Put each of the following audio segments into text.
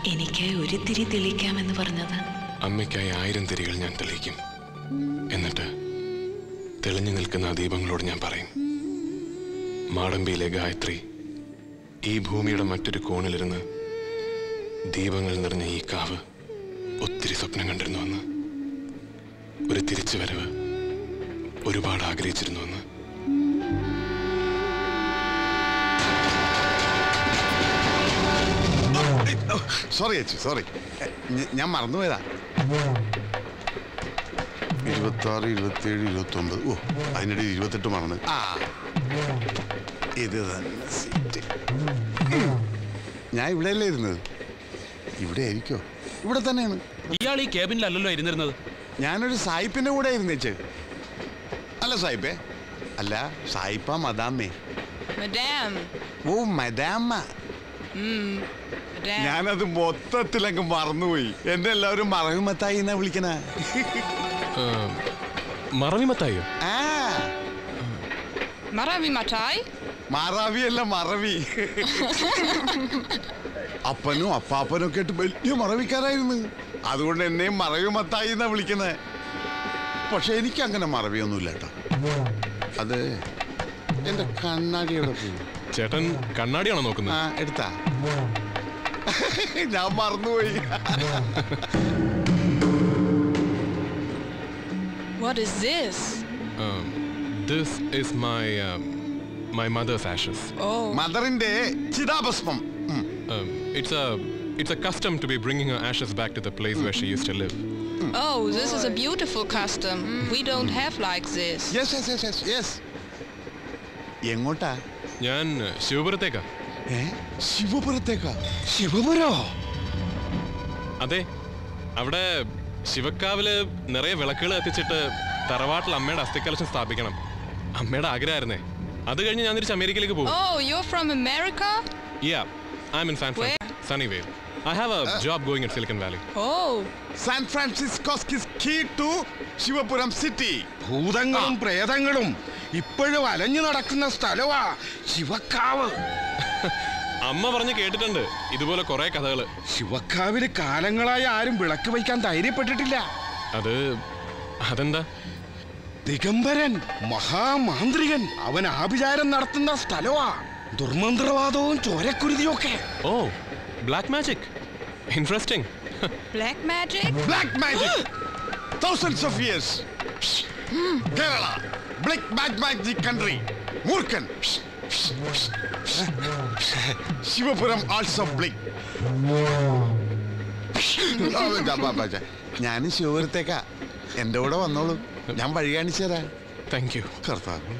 എനിക്കായി ഒരു തിരി തെളിയിക്കാമെന്ന് പറഞ്ഞത് അമ്മയ്ക്കായി ആയിരം തിരികൾ ഞാൻ തെളിയിക്കും എന്നിട്ട് തെളിഞ്ഞു നിൽക്കുന്ന ആ ദീപങ്ങളോട് ഞാൻ പറയും മാടമ്പിയിലെ ഗായത്രി ഈ ഭൂമിയുടെ മറ്റൊരു കോണിലിരുന്ന് ദീപങ്ങൾ നിറഞ്ഞ ഈ കാവ് ഒത്തിരി സ്വപ്നം കണ്ടിരുന്നുവെന്ന് ഒരു തിരിച്ചു വരവ് ഒരുപാട് ആഗ്രഹിച്ചിരുന്നുവെന്ന് സോറി ചേച്ചി സോറി ഞാൻ മറന്നുപോയതാ ഇരുപത്തി ആറ് ഇരുപത്തിയേഴ് ഇരുപത്തി ഒമ്പത് ഓ അതിനിടയിൽ ഇരുപത്തെട്ട് മറന്ന് ആ ഇത് തന്നെ സീറ്റ് ഞാൻ ഇവിടെയല്ലേ ഇരുന്നത് ഇവിടെ ആയിരിക്കോ ഇവിടെ തന്നെയാണ് ഇയാൾ ഈ ക്യാബിനിലല്ലല്ലോ ഇരുന്നിരുന്നത് ഞാനൊരു സായിപ്പിന്റെ കൂടെ ഇരുന്നേച്ച് അല്ല സായിപ്പേ അല്ല സായിപ്പ മദാമേ Madame. ഓ മദാമ Madame. ഞാനത് മൊത്തത്തിൽ അങ്ങ് മറന്നുപോയി എന്നെ എല്ലാവരും മറകുമത്തായി എന്നാ വിളിക്കണ മറവിമത്തായോ ആ Maravi Matai? മറവിയല്ല മറവി അപ്പനും അപ്പാപ്പനും ഒക്കെ ആയിട്ട് വലിയ മറവിക്കാരായിരുന്നു അതുകൊണ്ട് എന്നെയും മറവി മത്തായി എന്നാ വിളിക്കുന്നത് പക്ഷെ എനിക്ക് അങ്ങനെ മറവിയൊന്നുമില്ല കേട്ടോ അത് എന്റെ കണ്ണാടിയുടെ പോയി ചേട്ടൻ കണ്ണാടിയാണോ നോക്കുന്നത് ആ എടുത്താ ഞാൻ മറന്നുപോയി What is this? This is my my mother's ashes Oh. മദറിന്റെ ചിതാഭസ്മം ഉം. It's a it's a custom to be bringing ashes back to the place where she used to live Oh, this is a beautiful custom. We don't have like this. Yes, yes, yes, yes, yes. എങ്ങോട്ടാ ഞാൻ ശിവപുരത്തേക്കാ ഏ ശിവപുരത്തേക്കാ ശിവപുരോ അതെ അവിടെ ശിവക്കാവില് നിറയെ വിളക്കുകൾ എത്തിച്ചിട്ട് തറവാട്ടിൽ അമ്മയുടെ അസ്ഥിക്കലശം സ്ഥാപിക്കണം അമ്മയുടെ ആഗ്രഹമായിരുന്നേ അത് കഴിഞ്ഞ് ഞാൻ തിരിച്ച് അമേരിക്കയിലേക്ക് പോകും Oh, you're from America? Yeah, I'm in San Where? Francisco, Sunnyvale. I have a job going at Silicon Valley. Oh. San Francisco's key to Shivapuram city ഭൂതങ്ങളും പ്രേതങ്ങളും ഇപ്പോഴും അലഞ്ഞു നടക്കുന്ന സ്ഥലവാ ശിവക്കാവ് അമ്മ പറഞ്ഞ് കേട്ടിട്ടുണ്ട് ഇതുപോലെ കുറെ കഥകള് ശിവക്കാവില് കാലങ്ങളായി ആരും വിളക്ക് വയ്ക്കാൻ ധൈര്യപ്പെട്ടിട്ടില്ല അത് അതെന്താ ദിഗംബരൻ മഹാമാന്ത്രികൻ അവൻ ആഭിചാരം നടത്തുന്ന സ്ഥലവാ ദുർമന്ത്രവാദവും ചോരക്കുരുതിയും ഒക്കെ oh black magic interesting Black magic? Black magic thousands of years Kerala black back magic country മൂർഖൻ ശിവപുരം ആൾസോ ബ്ലിക് ഞാൻ ശിവപുരത്തേക്കാ എന്റെ കൂടെ വന്നോളൂ ഞാൻ വഴി കാണിച്ചു തരാം താങ്ക് യു കർത്താവ്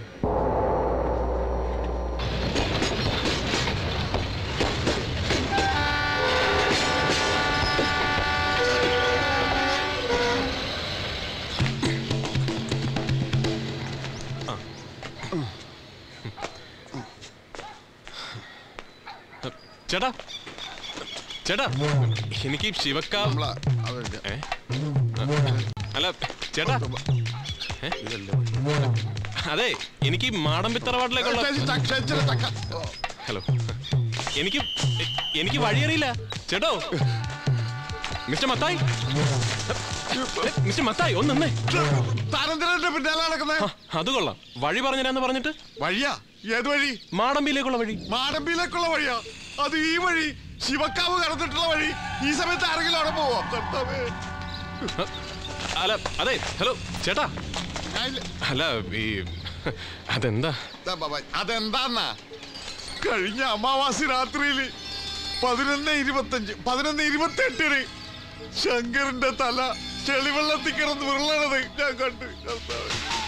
ചേട്ടാ ചേട്ടാ എനിക്ക് ഈ ശിവക്കാവ് നമ്മളാ അവരുടെ ഏ? അല്ല ചേട്ടാ ഏ? അതെ എനിക്ക് ഈ മാടമ്പിത്തറവാട്ടിലേക്കുള്ള ഹലോ എനിക്ക് എനിക്ക് വഴിയറിയില്ല ചേട്ടോ മിസ്റ്റർ മത്തായി മിസ്റ്റർ മത്തായി ഒന്ന് നിന്നേ താരന്ദ്രന്റെ പിന്നാലെ നടക്കുന്നേ ആ, അത് കൊള്ളാം വഴി പറഞ്ഞുതരാന്ന് പറഞ്ഞിട്ട് വഴിയാ ഏത് വഴി മാടമ്പിയിലേക്കുള്ള വഴി മാടമ്പിയിലേക്കുള്ള വഴിയാ അത് ഈ വഴി ശിവക്കാവ് കടന്നിട്ടുള്ള വഴി ഈ സമയത്ത് ആരെങ്കിലും അവിടെ പോവോ കർത്താവേ. അല്ല അതെ ഹലോ ചേട്ടാ ഞാനില്ല. അല്ല ഈ അതെന്താ ദാ ബാബാ, അതെന്താന്നാ കഴിഞ്ഞ അമാവാസി രാത്രിയില് പതിനൊന്ന് ഇരുപത്തഞ്ച് പതിനൊന്ന് ഇരുപത്തെട്ടിന് ശങ്കറിന്റെ തല ചെളിവെള്ളത്തിൽ കിടന്ന് ഉരുളണത് ഞാൻ കണ്ട് കർത്താവേ.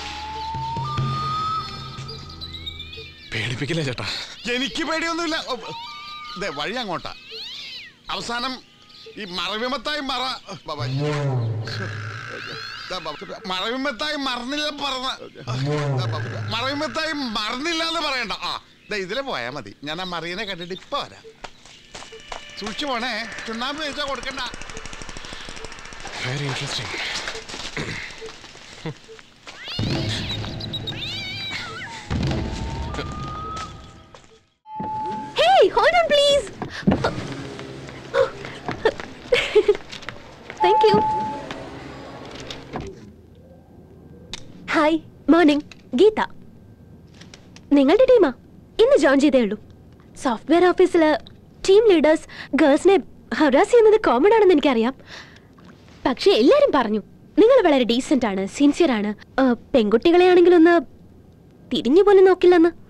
പേടിപ്പിക്കില്ലേ ചേട്ടാ എനിക്ക് പേടിയൊന്നുമില്ല ഓ, ദേ വഴി അങ്ങോട്ടാ അവസാനം ഈ മറവിമത്തായി മറ ബാബാ. ദാ ബാബാ, മറവിമത്തായി മറന്നില്ല പറഞ്ഞ ദാ ബാബാ, മറവിമത്തായി മറന്നില്ല എന്ന് പറയണ്ട ആ ദേ ഇതിലെ പോയാ മതി ഞാൻ ആ മറിയനെ കണ്ടിട്ട് ഇപ്പൊ വരാം സൂക്ഷിച്ചു പോണേ ചുണ്ണാമ്പ് കഴിച്ചാ കൊടുക്കണ്ട very interesting Hey, hold on, please. Hi morning Geetha നിങ്ങളുടെ ടീമാ ഇന്ന് ജോയിൻ ചെയ്തേ ഉള്ളൂ സോഫ്റ്റ്വെയർ ഓഫീസിൽ ടീം ലീഡേഴ്സ് ഗേൾസിനെ ഹറാസ് ചെയ്യുന്നത് കോമൺ ആണെന്ന് എനിക്കറിയാം പക്ഷേ എല്ലാവരും പറഞ്ഞു നിങ്ങൾ വളരെ ഡീസൻ്റ് ആണ് സിൻസിയർ ആണ് ആ, പെൺകുട്ടികളെ ആണെങ്കിൽ ഒന്ന് തിരിഞ്ഞു പോലും നോക്കില്ലെന്ന്